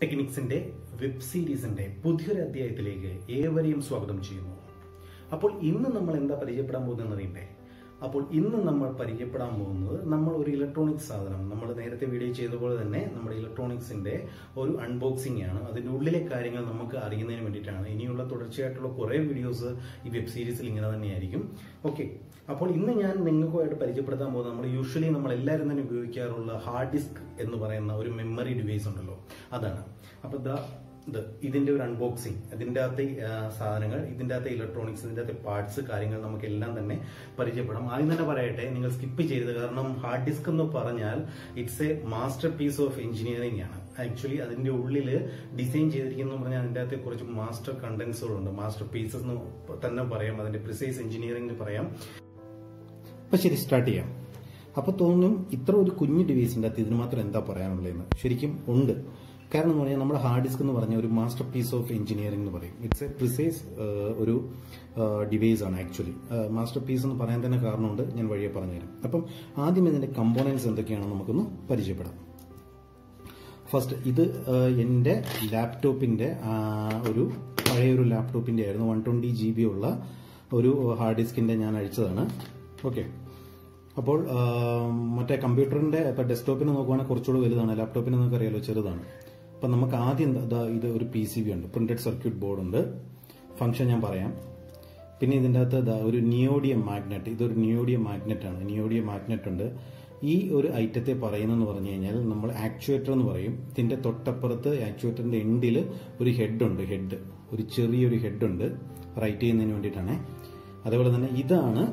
ടെക്നിക്സിന്റെ web സീരീസിന്റെ പുതിയൊരു അധ്യായത്തിലേക്ക് ഏവരെയും സ്വാഗതം ചെയ്യുന്നു അപ്പോൾ ഇന്ന് നമ്മൾ എന്താ പരിചയപ്പെടാൻ പോകുന്നതെന്ന് അറിയണ്ടേ അപ്പോൾ ഇന്ന് നമ്മൾ പരിചയപ്പെടാൻ പോകുന്നത് നമ്മൾ ഒരു ഇലക്ട്രോണിക് സാധനം നമ്മൾ നേരത്തെ വീഡിയോ ചെയ്ത പോലെ തന്നെ നമ്മുടെ ഇലക്ട്രോണിക്സിന്റെ ഒരു അൺബോക്സിംഗ് ആണ് അതിന്റെ ഉള്ളിലെ കാര്യങ്ങൾ നമുക്ക് അറിയുന്നതിന് വേണ്ടിയിട്ടാണ് ഇനിയുള്ള തുടർച്ചയായിട്ടുള്ള കുറേ വീഡിയോസ് ഈ വെബ് സീരീസിൽ ഇങ്ങനെ തന്നെയായിരിക്കും ഓക്കെ അപ്പോൾ ഇന്ന് ഞാൻ നിങ്ങൾക്കുമായിട്ട് പരിചയപ്പെടുത്താൻ പോകുന്നത് നമ്മൾ യൂഷ്വലി നമ്മൾ എല്ലാവരും തന്നെ ഉപയോഗിക്കാറുള്ള ഹാർഡ് ഡിസ്ക് എന്ന് പറയുന്ന ഒരു മെമ്മറി ഡിവൈസ് ഉണ്ടല്ലോ അതാണ് അപ്പോൾ ദാ ഇത് ഇതിന്റെ ഒരു അൺബോക്സിങ് ഇതിന്റെ അകത്തെ ആ, സാധനങ്ങൾ ഇതിന്റെ അകത്തെ ഇലക്ട്രോണിക്സ് ഇതിന്റെ അകത്തെ പാർട്സ് കാര്യങ്ങൾ നമുക്ക് എല്ലാം തന്നെ പരിചയപ്പെടാം ആദ്യം തന്നെ പറയട്ടെ നിങ്ങൾ സ്കിപ്പ് ചെയ്തത് കാരണം ഹാർഡ് ഡിസ്ക് എന്ന് പറഞ്ഞാൽ it's a masterpiece of engineering ആണ് ആക്ച്വലി അതിന്റെ ഉള്ളിൽ ഡിസൈൻ ചെയ്തിരിക്കുന്നു പറഞ്ഞാൽ അതിന്റെ അകത്ത് കുറച്ച് മാസ്റ്റർ കണ്ടൻസുകളുണ്ട് മാസ്റ്റർ പീസസ് എന്ന് തന്നെ പറയാം അതിന്റെ പ്രിസൈസ് എഞ്ചിനീയറിംഗ് പറയാം അപ്പൊ ശരി സ്റ്റാർട്ട് ചെയ്യാം അപ്പൊ തോന്നും ഇത്ര ഒരു കുഞ്ഞു ഡിവൈസിന്റെ അകത്ത് ഇതിന് മാത്രം എന്താ പറയാനുള്ളതെന്ന് ശരിക്കും ഉണ്ട് കാരണം എന്ന് പറഞ്ഞാൽ നമ്മുടെ ഹാർഡ് ഡിസ്ക് എന്ന് പറഞ്ഞ ഒരു മാസ്റ്റർ പീസ് ഓഫ് എഞ്ചിനീയറിംഗ് എന്ന് പറയും ഇറ്റ്സ് എ പ്രിസൈസ് ഒരു ഡിവൈസ് ആണ് ആക്ച്വലി മാസ്റ്റർ പീസ് എന്ന് പറയാൻ തന്നെ കാരണമുണ്ട് ഞാൻ വഴിയെ പറഞ്ഞുതരാം അപ്പം ആദ്യം ഇതിന്റെ കമ്പോണൻസ് എന്തൊക്കെയാണെന്ന് നമുക്കൊന്ന് പരിചയപ്പെടാം ഫസ്റ്റ് ഇത് ആഹ്, എൻ്റെ ലാപ്ടോപ്പിൻ്റെ ഒരു പഴയൊരു ലാപ്ടോപ്പിൻ്റെ ആയിരുന്നു വൺ ട്വൻറ്റി ജി ബി ഉള്ള ഒരു ഹാർഡ് ഡിസ്കിൻ്റെ ഞാൻ അഴിച്ചതാണ് ഓക്കെ അപ്പോൾ ആഹ്, മറ്റേ കമ്പ്യൂട്ടറിൻ്റെ ഇപ്പം ഡെസ്ക്ടോപ്പിന് നോക്കുവാണെങ്കിൽ കുറച്ചുകൂടി വലുതാണ് ലാപ്ടോപ്പിന് നമുക്ക് അറിയാലോ ചെറുതാണ് അപ്പം നമുക്ക് ആദ്യം ദാ ഇത് ഒരു പി സി ബി ഉണ്ട് പ്രിന്റഡ് സർക്യൂട്ട് ബോർഡ് ഉണ്ട് ഫംഗ്ഷൻ ഞാൻ പറയാം പിന്നെ ഇതിൻ്റെ അകത്ത് ദാ ഒരു നിയോഡിയം മാഗ്നറ്റ് ഇതൊരു നിയോഡിയം മാഗ്നറ്റ് ആണ് നിയോഡിയം മാഗ്നറ്റ് ഉണ്ട് ഈ ഒരു ഐറ്റത്തെ പറയുന്നതെന്ന് പറഞ്ഞു കഴിഞ്ഞാൽ നമ്മൾ ആക്ച്വേറ്റർ എന്ന് പറയും ഇതിന്റെ തൊട്ടപ്പുറത്ത് ആക്ച്വേറ്ററിന്റെ എൻഡിൽ ഒരു ഹെഡ് ഉണ്ട് ഹെഡ് ഒരു ചെറിയൊരു ഹെഡ് ഉണ്ട് റൈറ്റ് ചെയ്യുന്നതിന് വേണ്ടിയിട്ടാണ് അതേപോലെ തന്നെ ഇതാണ്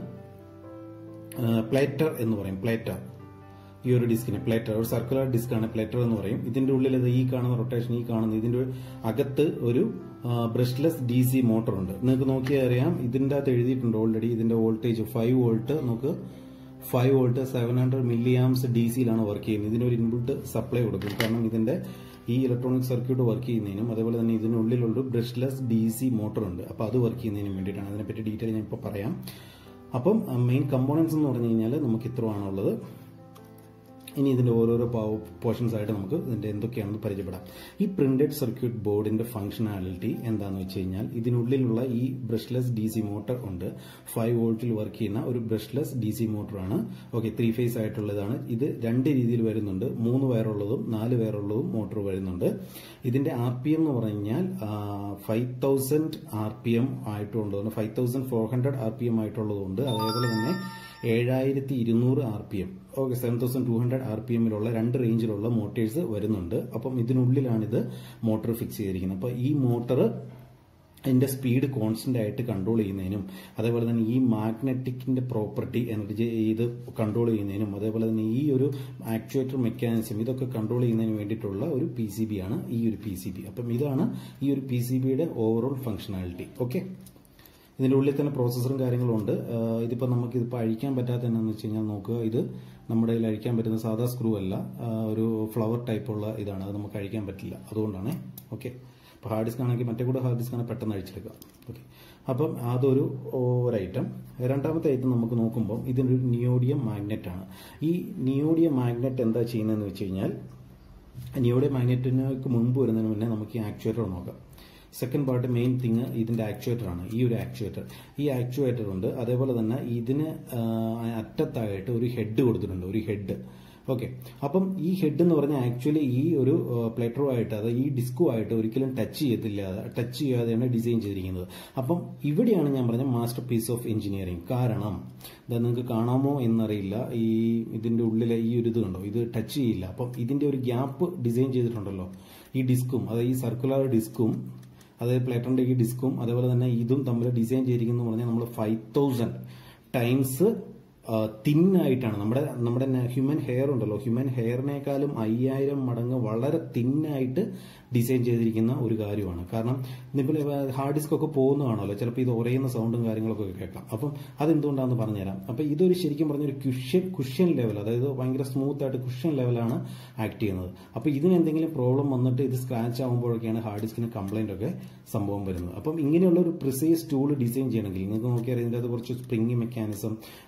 പ്ലേറ്റർ എന്ന് പറയും പ്ലേറ്റർ ഈ ഒരു ഡിസ്കിന് പ്ലേറ്റർ ഒരു സർക്കുലർ ഡിസ്ക് ആണ് പ്ലേറ്റർ എന്ന് പറയും ഇതിന്റെ ഉള്ളിൽ ഇത് ഈ കാണുന്ന റൊട്ടേഷൻ ഈ കാണുന്ന ഇതിന്റെ അകത്ത് ഒരു ബ്രഷ്ലെസ് ഡി സി മോട്ടർ ഉണ്ട് നിങ്ങൾക്ക് നോക്കിയാൽ അറിയാം ഇതിന്റെ അകത്ത് എഴുതിയിട്ടുണ്ട് ഓൾറെഡി ഇതിന്റെ വോൾട്ടേജ് ഫൈവ് വോൾട്ട് നമുക്ക് five volt seven hundred milliamps D സിയിലാണ് വർക്ക് ചെയ്യുന്നത് ഇതിനൊരു ഇൻപുട്ട് സപ്ലൈ കൊടുക്കും കാരണം ഇതിന്റെ ഈ ഇലക്ട്രോണിക് സർക്യൂട്ട് വർക്ക് ചെയ്യുന്നതിനും അതേപോലെ തന്നെ ഇതിനുള്ളിലുള്ള ബ്രഷ്ലെസ് ഡി സി മോട്ടർ ഉണ്ട് അപ്പോൾ അത് വർക്ക് ചെയ്യുന്നതിനും വേണ്ടിയിട്ടാണ് അതിനെപ്പറ്റി ഡീറ്റെയിൽ ഞാൻ ഇപ്പോൾ പറയാം അപ്പം മെയിൻ കമ്പോണൻസ് എന്ന് പറഞ്ഞു കഴിഞ്ഞാൽ നമുക്ക് ഇത്രയാണുള്ളത് ഇനി ഇതിന്റെ ഓരോരോ പോർഷൻസ് ആയിട്ട് നമുക്ക് ഇതിന്റെ എന്തൊക്കെയാണെന്ന് പരിചയപ്പെടാം ഈ പ്രിന്റഡ് സർക്യൂട്ട് ബോർഡിന്റെ ഫംഗ്ഷനാലിറ്റി എന്താണെന്ന് വെച്ച് കഴിഞ്ഞാൽ ഇതിനുള്ളിലുള്ള ഈ ബ്രഷ്ലെസ് ഡി സി മോട്ടർ ഉണ്ട് ഫൈവ് വോൾട്ടിൽ വർക്ക് ചെയ്യുന്ന ഒരു ബ്രഷ്ലെസ് ഡി സി മോട്ടറാണ് ഓക്കെ ത്രീ ഫേസ് ആയിട്ടുള്ളതാണ് ഇത് രണ്ട് രീതിയിൽ വരുന്നുണ്ട് മൂന്ന് വയറുള്ളതും നാല് വയറുള്ളതും മോട്ടോർ വരുന്നുണ്ട് ഇതിന്റെ ആർ പി എം എന്ന് പറഞ്ഞാൽ five thousand R P M ആയിട്ടുള്ളതുകൊണ്ട് five thousand four hundred R P M ആയിട്ടുള്ളതുകൊണ്ട് അതേപോലെ തന്നെ ഏഴായിരത്തി ഇരുന്നൂറ് R P M okay seven thousand two hundred R P എമ്മിലുള്ള രണ്ട് റേഞ്ചിലുള്ള മോട്ടേഴ്സ് വരുന്നുണ്ട് അപ്പം ഇതിനുള്ളിലാണിത് മോട്ടോർ ഫിക്സ് ചെയ്തിരിക്കുന്നത് അപ്പോൾ ഈ മോട്ടർ അതിന്റെ സ്പീഡ് കോൺസ്റ്റന്റ് ആയിട്ട് കൺട്രോൾ ചെയ്യുന്നതിനും അതേപോലെ തന്നെ ഈ മാഗ്നറ്റിക്കിന്റെ പ്രോപ്പർട്ടി എനർജി ഇത് കൺട്രോൾ ചെയ്യുന്നതിനും അതേപോലെ തന്നെ ഈ ഒരു ആക്ച്വേറ്റർ മെക്കാനിസം ഇതൊക്കെ കൺട്രോൾ ചെയ്യുന്നതിന് വേണ്ടിയിട്ടുള്ള ഒരു പി സി ബി ആണ് ഈ ഒരു പി സി ബി അപ്പം ഇതാണ് ഈ ഒരു പി സി ബിയുടെ ഓവറോൾ ഫംഗ്ഷനാലിറ്റി ഓക്കെ ഇതിന്റെ ഉള്ളിൽ തന്നെ പ്രോസസ്സറും കാര്യങ്ങളും ഉണ്ട് ആഹ് ഇതിപ്പോ നമുക്ക് ഇതിപ്പോ അഴിക്കാൻ പറ്റാത്ത എന്നാന്ന് വെച്ച് കഴിഞ്ഞാൽ നോക്കുക ഇത് നമ്മുടെ കയ്യിൽ അഴിക്കാൻ പറ്റുന്ന സാധാ സ്ക്രൂ അല്ല ആഹ് ഒരു ഫ്ലവർ ടൈപ്പ് ഉള്ള ഇതാണ് അത് നമുക്ക് അഴിക്കാൻ പറ്റില്ല അതുകൊണ്ടാണ് ഓക്കെ അപ്പോൾ ഹാർഡ് ഡിസ്ക് ആണെങ്കിൽ മറ്റേ കൂടെ ഹാർഡ് ഡിസ്ക് ആണെങ്കിൽ പെട്ടെന്ന് അഴിച്ചെടുക്കാം ഓക്കെ അപ്പം അതൊരു ഒരു ഐറ്റം രണ്ടാമത്തെ ഐറ്റം നമുക്ക് നോക്കുമ്പോൾ ഇതിനൊരു നിയോഡിയം മാഗ്നറ്റ് ആണ് ഈ നിയോഡിയം മാഗ്നറ്റ് എന്താ ചെയ്യുന്നതെന്ന് വെച്ച് കഴിഞ്ഞാൽ നിയോഡിയം മാഗ്നറ്റിനൊക്കെ മുൻപ് വരുന്നതിന് മുന്നേ നമുക്ക് ഈ ആക്ച്വേറ്റർ നോക്കാം സെക്കൻഡ് പാർട്ട് മെയിൻ തിങ് ഇതിന്റെ ആക്ച്വേറ്റർ ആണ് ഈ ഒരു ആക്ച്വേറ്റർ ഈ ആക്ച്വേറ്റർ ഉണ്ട് അതേപോലെ തന്നെ ഇതിന് ആ, അറ്റത്തായിട്ട് ഒരു ഹെഡ് കൊടുത്തിട്ടുണ്ട് ഒരു ഹെഡ് ഓക്കെ അപ്പം ഈ ഹെഡ് എന്ന് പറഞ്ഞാൽ ആക്ച്വലി ഈ ഒരു പ്ലേറ്ററുമായിട്ട് അതായത് ഈ ഡിസ്കുമായിട്ട് ഒരിക്കലും ടച്ച് ചെയ്യത്തില്ല ടച്ച് ചെയ്യാതെയാണ് ഡിസൈൻ ചെയ്തിരിക്കുന്നത് അപ്പം ഇവിടെയാണ് ഞാൻ പറഞ്ഞ മാസ്റ്റർ പീസ് ഓഫ് എഞ്ചിനീയറിംഗ് കാരണം ഇത് നിങ്ങൾക്ക് കാണാമോ എന്നറിയില്ല ഈ ഇതിന്റെ ഉള്ളിലെ ഈ ഒരു ഇത് കണ്ടോ ഇത് ടച്ച് ചെയ്യില്ല അപ്പം ഇതിന്റെ ഒരു ഗ്യാപ്പ് ഡിസൈൻ ചെയ്തിട്ടുണ്ടല്ലോ ഈ ഡിസ്കും അതായത് ഈ സർക്കുലർ ഡിസ്കും അതായത് പ്ലേറ്ററിന്റെ ഈ ഡിസ്കും അതേപോലെ തന്നെ ഇതും തമ്മിൽ ഡിസൈൻ ചെയ്തിരിക്കുന്നു പറഞ്ഞാൽ നമ്മൾ ഫൈവ് തൗസൻഡ് ടൈംസ് തിന്നായിട്ടാണ് നമ്മുടെ നമ്മുടെ ഹ്യൂമൻ ഹെയർ ഉണ്ടല്ലോ ഹ്യൂമൻ ഹെയറിനേക്കാളും അയ്യായിരം മടങ്ങ് വളരെ തിന്നായിട്ട് ഡിസൈൻ ചെയ്തിരിക്കുന്ന ഒരു കാര്യമാണ് കാരണം ഇപ്പോൾ ഹാർഡ് ഡിസ്ക് ഒക്കെ പോകുന്നതാണല്ലോ ചിലപ്പോൾ ഇത് ഉറയുന്ന സൗണ്ടും കാര്യങ്ങളൊക്കെ കേൾക്കാം അപ്പം അതെന്തുകൊണ്ടാണെന്ന് പറഞ്ഞുതരാം അപ്പം ഇതൊരു ശരിക്കും പറഞ്ഞൊരു കുഷ്യൻ കുഷ്യൻ ലെവൽ അതായത് ഭയങ്കര സ്മൂത്ത് ആയിട്ട് കുഷ്യൻ ലെവലാണ് ആക്ട് ചെയ്യുന്നത് അപ്പോൾ ഇതിന് എന്തെങ്കിലും പ്രോബ്ലം വന്നിട്ട് ഇത് സ്ക്രാച്ച് ആകുമ്പോഴൊക്കെയാണ് ഹാർഡ് ഡിസ്കിന് കംപ്ലൈന്റ് ഒക്കെ സംഭവം വരുന്നത് അപ്പം ഇങ്ങനെയുള്ള ഒരു പ്രിസൈസ് ടൂൾ ഡിസൈൻ ചെയ്യണമെങ്കിൽ നിങ്ങൾക്ക് നോക്കിയാൽ ഇതിൻ്റെ അത് കുറച്ച് സ്പ്രിംഗ് മെക്കാനിസം അങ്ങനെയൊക്കെ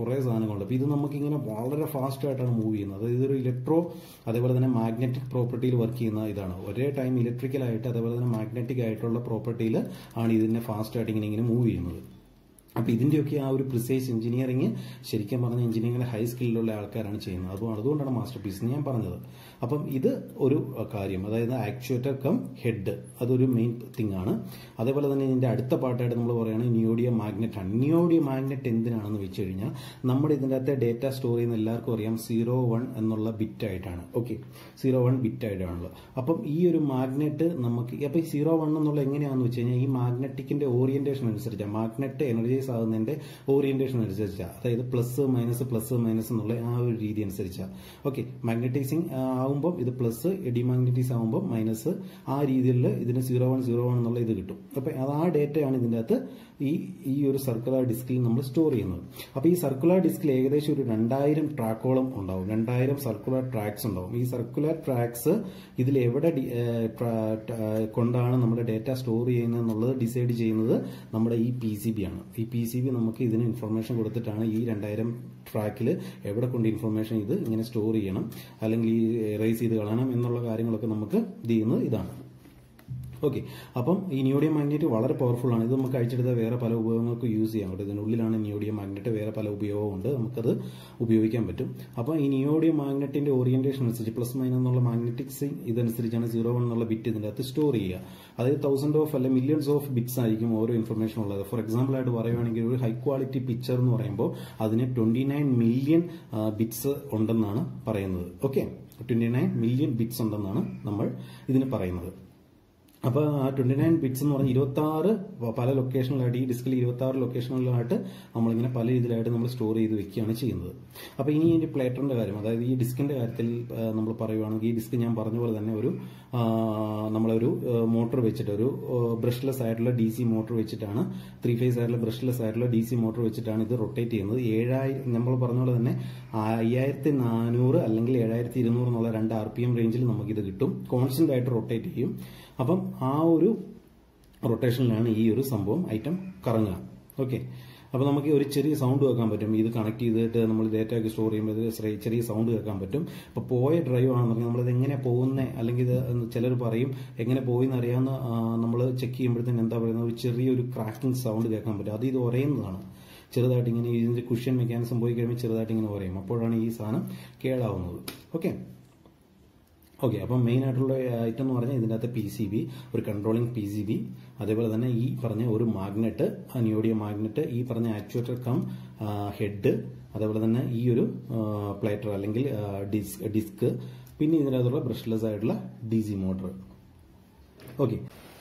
കുറേ സാധനങ്ങളുണ്ട് അപ്പോൾ ഇത് നമുക്കിങ്ങനെ വളരെ ഫാസ്റ്റ് ആയിട്ടാണ് മൂവ് ചെയ്യുന്നത് അതായത് ഇതൊരു ഇലക്ട്രോ അതേപോലെ തന്നെ മാഗ്നറ്റിക് പ്രോപ്പർട്ടിയിൽ വർക്ക് ചെയ്യുന്ന ഇതാണ് ഒരേ ടൈം ഇലക്ട്രിക്കലായിട്ട് അതേപോലെ തന്നെ മാഗ്നറ്റിക് ആയിട്ടുള്ള പ്രോപ്പർട്ടിയിൽ ആണ് ഇതിനെ ഫാസ്റ്റ് ആയിട്ട് ഇങ്ങനെ ഇങ്ങനെ മൂവ് ചെയ്യുന്നത് അപ്പോൾ ഇതിൻ്റെയൊക്കെ ആ ഒരു പ്രിസൈസ് എഞ്ചിനീയറിംഗ് ശരിക്കും പറഞ്ഞ എഞ്ചിനീയറിംഗിൽ ഹൈ സ്കില്ലുള്ള ആൾക്കാരാണ് ചെയ്യുന്നത് അപ്പോൾ അതുകൊണ്ടാണ് മാസ്റ്റർ പീസ് ഞാൻ പറഞ്ഞത് അപ്പം ഇത് ഒരു കാര്യം അതായത് ആക്ച്വേറ്റർ കം ഹെഡ് അതൊരു മെയിൻ തിങ് ആണ് അതേപോലെ തന്നെ ഇതിൻ്റെ അടുത്ത പാർട്ടായിട്ട് നമ്മൾ പറയുകയാണെങ്കിൽ നിയോഡിയ മാഗ്നറ്റ് ആണ് നിയോഡിയ മാഗ്നറ്റ് എന്തിനാണെന്ന് വെച്ച് കഴിഞ്ഞാൽ നമ്മുടെ ഇതിൻ്റെ അകത്തെ ഡേറ്റ സ്റ്റോർ ചെയ്യുന്ന എല്ലാവർക്കും അറിയാം സീറോ വൺ എന്നുള്ള ബിറ്റ് ആയിട്ടാണ് ഓക്കെ സീറോ വൺ ബിറ്റ് ആയിട്ടാണല്ലോ അപ്പം ഈ ഒരു മാഗ്നറ്റ് നമുക്ക് അപ്പോൾ ഈ സീറോ വൺ എന്നുള്ള എങ്ങനെയാണെന്ന് വെച്ച് കഴിഞ്ഞാൽ ഈ മാഗ്നറ്റിക്കിന്റെ ഓറിയന്റേഷൻ അനുസരിച്ചാണ് മാഗ്നറ്റ് എനർജൈസ് ആകുന്നതിന്റെ ഓറിയന്റേഷൻ അനുസരിച്ചാണ് അതായത് പ്ലസ് മൈനസ് പ്ലസ് മൈനസ് എന്നുള്ള ആ ഒരു രീതി അനുസരിച്ചാണ് ഓക്കെ മാഗ്നറ്റൈസിങ് ആകുമ്പോൾ ഇത് പ്ലസ് ഡിമാഗ്നറ്റൈസ് ആകുമ്പോൾ മൈനസ് ആ രീതിയിൽ ഇതിന് സീറോ വൺ സീറോ വൺ എന്നുള്ള ഇത് കിട്ടും അപ്പൊ അത് ആ ഡേറ്റയാണ് ഇതിൻ്റെ അകത്ത് ഈ ഈ ഒരു സർക്കുലർ ഡിസ്കിൽ നമ്മൾ സ്റ്റോർ ചെയ്യുന്നത് അപ്പോൾ ഈ സർക്കുലർ ഡിസ്കിൽ ഏകദേശം ഒരു രണ്ടായിരം ട്രാക്കോളം ഉണ്ടാവും രണ്ടായിരം സർക്കുലർ ട്രാക്സ് ഉണ്ടാവും ഈ സർക്കുലർ ട്രാക്സ് ഇതിൽ എവിടെ ഡി- ഏഹ് ട്രാ- ട്രാ- കൊണ്ടാണ് നമ്മുടെ ഡേറ്റ സ്റ്റോർ ചെയ്യുന്നത് എന്നുള്ളത് ഡിസൈഡ് ചെയ്യുന്നത് നമ്മുടെ ഈ പി സി ബി ആണ് ഈ പി സി ബി നമുക്ക് ഇതിന് ഇൻഫർമേഷൻ കൊടുത്തിട്ടാണ് ഈ രണ്ടായിരം ട്രാക്കിൽ എവിടെ കൊണ്ട് ഇൻഫർമേഷൻ ഇത് ഇങ്ങനെ സ്റ്റോർ ചെയ്യണം അല്ലെങ്കിൽ ഈ റേസ് ചെയ്ത് കളയണം എന്നുള്ള കാര്യങ്ങളൊക്കെ നമുക്ക് ഇത് ചെയ്യുന്നത് ഇതാണ് ഓക്കെ അപ്പം ഈ നിയോഡിയം മാഗ്നറ്റ് വളരെ പവർഫുൾ ആണ് ഇത് നമുക്ക് അഴിച്ചെടുത്താൽ വേറെ പല ഉപയോഗങ്ങൾക്ക് യൂസ് ചെയ്യാൻ പറ്റും ഇതിനുള്ളിലാണ് നിയോഡിയം മാഗ്നറ്റ് വേറെ പല ഉപയോഗമുണ്ട് നമുക്കത് ഉപയോഗിക്കാൻ പറ്റും അപ്പം ഈ നിയോഡിയം മാഗ്നറ്റിന്റെ ഓറിയന്റേഷൻ അനുസരിച്ച് പ്ലസ് മൈനസ് എന്നുള്ള മാഗ്നറ്റിക്സ് ഇതനുസരിച്ചാണ് സീറോ വൺ എന്നുള്ള ബിറ്റ് ഇതിന്റെ അകത്ത് സ്റ്റോർ ചെയ്യുക അതായത് തൗസൻഡ് ഓഫ് അല്ലെ മില്യൺസ് ഓഫ് ബിറ്റ്സ് ആയിരിക്കും ഓരോ ഇൻഫർമേഷൻ ഉള്ളത് ഫോർ എക്സാമ്പിൾ ആയിട്ട് പറയുവാണെങ്കിൽ ഒരു ഹൈ ക്വാളിറ്റി പിക്ചർ എന്ന് പറയുമ്പോൾ അതിന് ട്വന്റി നയൻ മില്യൺ ബിറ്റ്സ് ഉണ്ടെന്നാണ് പറയുന്നത് okay twenty nine million bits ഉണ്ടെന്നാണ് നമ്മൾ ഇതിന് പറയുന്നത് അപ്പോൾ ആ ട്വന്റി നയൻ ബിറ്റ്സ് എന്ന് പറഞ്ഞാൽ ഇരുപത്തി ആറ് പല ലൊക്കേഷനിലായിട്ട് ഈ ഡിസ്കിൽ ഇരുപത്തി ആറ് ലൊക്കേഷനിലായിട്ട് നമ്മളിങ്ങനെ പല രീതിയിലായിട്ട് നമ്മൾ സ്റ്റോർ ചെയ്ത് വെക്കുകയാണ് ചെയ്യുന്നത് അപ്പോൾ ഇനി ഈ പ്ലേറ്ററിന്റെ കാര്യം അതായത് ഈ ഡിസ്കിന്റെ കാര്യത്തിൽ ആ, നമ്മൾ പറയുവാണെങ്കിൽ ഈ ഡിസ്ക് ഞാൻ പറഞ്ഞ പോലെ തന്നെ ഒരു ആ, നമ്മളൊരു മോട്ടോർ വെച്ചിട്ട് ഒരു ബ്രഷ്ലെസ് ആയിട്ടുള്ള ഡി സി മോട്ടോർ വെച്ചിട്ടാണ് ത്രീ ഫേസ് ആയിട്ടുള്ള ബ്രഷ്ലെസ് ആയിട്ടുള്ള ഡി സി മോട്ടോർ വെച്ചിട്ടാണ് ഇത് റൊട്ടേറ്റ് ചെയ്യുന്നത് ഏഴായിരം നമ്മൾ പറഞ്ഞ പോലെ തന്നെ അയ്യായിരത്തി നാനൂറ് അല്ലെങ്കിൽ ഏഴായിരത്തി ഇരുന്നൂറ് എന്നുള്ള രണ്ട് ആർ പി എം റേഞ്ചിൽ നമുക്കിത് കിട്ടും കോൺസ്റ്റന്റ് ആയിട്ട് റൊട്ടേറ്റ് ചെയ്യും അപ്പം ആ ഒരു റൊട്ടേഷനിലാണ് ഈ ഒരു സംഭവം ഐറ്റം കറങ്ങുക ഓക്കെ അപ്പോൾ നമുക്ക് ഒരു ചെറിയ സൗണ്ട് കേൾക്കാൻ പറ്റും ഇത് കണക്ട് ചെയ്തിട്ട് നമ്മൾ ഡേറ്റ ഒക്കെ സ്റ്റോർ ചെയ്യുമ്പോൾ ഇത് ചെറിയ- ചെറിയ സൗണ്ട് കേൾക്കാൻ പറ്റും അപ്പോൾ പോയ ഡ്രൈവ് ആണെന്നുണ്ടെങ്കിൽ നമ്മളിത് എങ്ങനെ പോകുന്നത് അല്ലെങ്കിൽ ഇത് ചിലർ പറയും എങ്ങനെ പോയി എന്ന് അറിയാവുന്ന നമ്മൾ ചെക്ക് ചെയ്യുമ്പോഴത്തേന് എന്താ പറയുന്നത് ഒരു ചെറിയൊരു ക്രാക്കിംഗ് സൗണ്ട് കേൾക്കാൻ പറ്റും അത് ഇത് ഉറയുന്നതാണ് ചെറുതായിട്ട് ഇങ്ങനെ ഇതിന്റെ കുഷ്യൻ മെക്കാനിസം പോയി കഴിയുമ്പോൾ ചെറുതായിട്ട് ഇങ്ങനെ ഉറയും അപ്പോഴാണ് ഈ സാധനം കേടാവുന്നത് ഓക്കെ ഓക്കെ അപ്പം മെയിൻ ആയിട്ടുള്ള ഐറ്റം എന്ന് പറഞ്ഞാൽ ഇതിൻ്റെ അകത്ത് പി സി ബി ഒരു കൺട്രോളിംഗ് പി സി ബി അതേപോലെ തന്നെ ഈ പറഞ്ഞ ഒരു മാഗ്നറ്റ് നിയോഡിയ മാഗ്നറ്റ് ഈ പറഞ്ഞ ആക്ച്വേറ്റർ കം ഹെഡ് അതേപോലെ തന്നെ ഈ ഒരു പ്ലേറ്റർ അല്ലെങ്കിൽ ഡിസ്ക് ഡിസ്ക് പിന്നെ ഇതിനകത്തുള്ള ബ്രഷ്ലെസ് ആയിട്ടുള്ള D C motor okay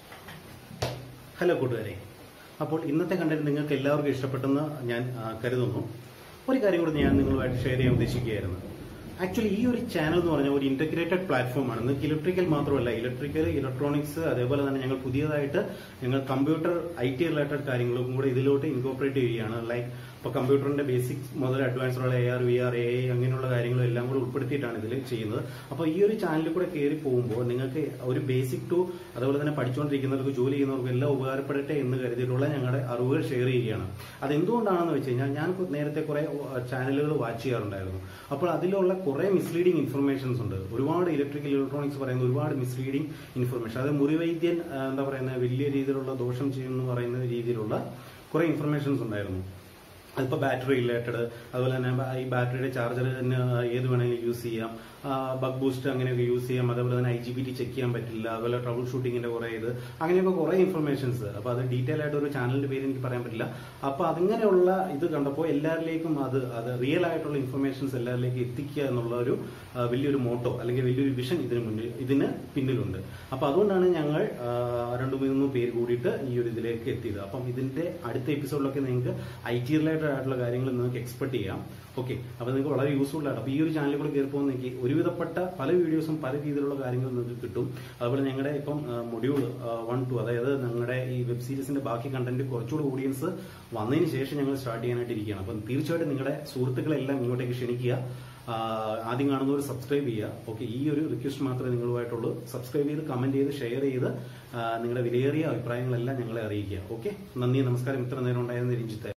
hello കൂട്ടുകാരെ അപ്പോൾ ഇന്നത്തെ കണ്ടന്റ് നിങ്ങൾക്ക് എല്ലാവർക്കും ഇഷ്ടപ്പെട്ടെന്ന് ഞാൻ ആ, കരുതുന്നു ഒരു കാര്യം കൂടി ഞാൻ നിങ്ങളുമായിട്ട് ഷെയർ ചെയ്യാൻ ഉദ്ദേശിക്കുകയായിരുന്നു ആക്ച്വലി ഈ ഒരു ചാനൽ എന്ന് പറഞ്ഞാൽ ഒരു ഇന്റഗ്രേറ്റഡ് പ്ലാറ്റ്ഫോം ആണ് നിങ്ങൾക്ക് ഇലക്ട്രിക്കൽ മാത്രമല്ല ഇലക്ട്രിക്കൽ ഇലക്ട്രോണിക്സ് അതേപോലെ തന്നെ ഞങ്ങൾ പുതിയതായിട്ട് ഞങ്ങൾ കമ്പ്യൂട്ടർ ഐ ടി റിലേറ്റഡ് കാര്യങ്ങളും കൂടെ ഇതിലോട്ട് ഇൻകോപ്പറേറ്റ് ചെയ്യുകയാണ് ലൈക്ക് ഇപ്പൊ കമ്പ്യൂട്ടറിന്റെ ബേസിക്സ് മുതൽ അഡ്വാൻസ്ഡ് ഉള്ള A R V R A അങ്ങനെയുള്ള കാര്യങ്ങളും എല്ലാം കൂടെ ഉൾപ്പെടുത്തിയിട്ടാണ് ഇതിൽ ചെയ്യുന്നത് അപ്പോൾ ഈ ഒരു ചാനലിൽ കൂടെ കയറി പോകുമ്പോൾ നിങ്ങൾക്ക് ഒരു ബേസിക് ടു അതുപോലെ തന്നെ പഠിച്ചുകൊണ്ടിരിക്കുന്നവർക്ക് ജോലി ചെയ്യുന്നവർക്ക് എല്ലാം ഉപകാരപ്പെടട്ടെ എന്ന് കരുതിയിട്ടുള്ള ഞങ്ങളുടെ അറിവുകൾ ഷെയർ ചെയ്യുകയാണ് അതെന്തുകൊണ്ടാണെന്ന് വെച്ച് കഴിഞ്ഞാൽ ഞാൻ നേരത്തെ കുറെ ചാനലുകൾ വാച്ച് ചെയ്യാറുണ്ടായിരുന്നു അപ്പോൾ അതിലുള്ള കുറെ മിസ്ലീഡിംഗ് ഇൻഫർമേഷൻസ് ഉണ്ട് ഒരുപാട് ഇലക്ട്രിക്കൽ ഇലക്ട്രോണിക്സ് പറയുന്ന ഒരുപാട് മിസ്ലീഡിംഗ് ഇൻഫർമേഷൻ അത് മുറിവൈദ്യൻ ആ, എന്താ പറയുന്നത് വലിയ രീതിയിലുള്ള ദോഷം ചെയ്യുമെന്ന് പറയുന്ന രീതിയിലുള്ള കുറെ ഇൻഫർമേഷൻസ് ഉണ്ടായിരുന്നു അതിപ്പോ ബാറ്ററി റിലേറ്റഡ് അതുപോലെ തന്നെ ബ- ഈ ബാറ്ററിയുടെ ചാർജർ തന്നെ ഏത് വേണമെങ്കിലും യൂസ് ചെയ്യാം ബഗ് ബൂസ്റ്റ് അങ്ങനെയൊക്കെ യൂസ് ചെയ്യാം അതേപോലെ തന്നെ I G B T check ചെയ്യാൻ പറ്റില്ല അതുപോലെ ട്രബിൾ ഷൂട്ടിങ്ങിന്റെ കുറെ ഇത് അങ്ങനെയൊക്കെ കുറെ ഇൻഫർമേഷൻസ് അപ്പൊ അത് ഡീറ്റെയിൽ ആയിട്ട് ഒരു ചാനലിന്റെ പേര് എനിക്ക് പറയാൻ പറ്റില്ല അപ്പൊ അതിങ്ങനെയുള്ള ഇത് കണ്ടപ്പോൾ എല്ലാവരിലേക്കും അത് അത് റിയൽ ആയിട്ടുള്ള ഇൻഫർമേഷൻസ് എല്ലാവരിലേക്കും എത്തിക്കുക എന്നുള്ള ഒരു ആ, വലിയൊരു മോട്ടോ അല്ലെങ്കിൽ വലിയൊരു വിഷൻ ഇതിന് മുന്നിൽ ഇതിന് പിന്നിലുണ്ട് അപ്പൊ അതുകൊണ്ടാണ് ഞങ്ങൾ ആ, രണ്ടു മൂന്ന് പേര് കൂടിയിട്ട് ഈ ഒരു ഇതിലേക്ക് എത്തിയത് അപ്പം ഇതിന്റെ അടുത്ത എപ്പിസോഡിലൊക്കെ നിങ്ങൾക്ക് ഐ ടി റിലേറ്റഡ് ആയിട്ടുള്ള കാര്യങ്ങൾ നിങ്ങൾക്ക് എക്സ്പെക്ട് ചെയ്യാം ഓക്കെ അപ്പൊ നിങ്ങൾക്ക് വളരെ യൂസ്ഫുൾ ആണ് അപ്പൊ ഈ ഒരു ചാനലിൽ കൂടെ കയറി പോകുന്ന എനിക്ക് ഒരുവിധപ്പെട്ട പല വീഡിയോസും പല രീതിയിലുള്ള കാര്യങ്ങൾ നിങ്ങൾക്ക് കിട്ടും അതുപോലെ ഞങ്ങളുടെ ഇപ്പം മൊഡ്യൂൾ വൺ ടു അതായത് ഞങ്ങളുടെ ഈ വെബ് സീരീസിന്റെ ബാക്കി കണ്ടന്റ് കുറച്ചുകൂടി ഓഡിയൻസ് വന്നതിന് ശേഷം ഞങ്ങൾ സ്റ്റാർട്ട് ചെയ്യാനായിട്ട് ഇരിക്കുകയാണ് അപ്പം തീർച്ചയായിട്ടും നിങ്ങളുടെ സുഹൃത്തുക്കളെല്ലാം ഇങ്ങോട്ടേക്ക് ക്ഷണിക്കുക ആ, ആദ്യം കാണുന്നവർ സബ്സ്ക്രൈബ് ചെയ്യുക ഓക്കെ ഈ ഒരു റിക്വസ്റ്റ് മാത്രമേ നിങ്ങളുമായിട്ടുള്ളൂ സബ്സ്ക്രൈബ് ചെയ്ത് കമന്റ് ചെയ്ത് ഷെയർ ചെയ്ത് ആ, നിങ്ങളുടെ വിലയേറിയ അഭിപ്രായങ്ങളെല്ലാം ഞങ്ങളെ അറിയിക്കുക ഓക്കെ നന്ദി നമസ്കാരം ഇത്ര നേരം ഉണ്ടായിരുന്ന രഞ്ജിത്തെ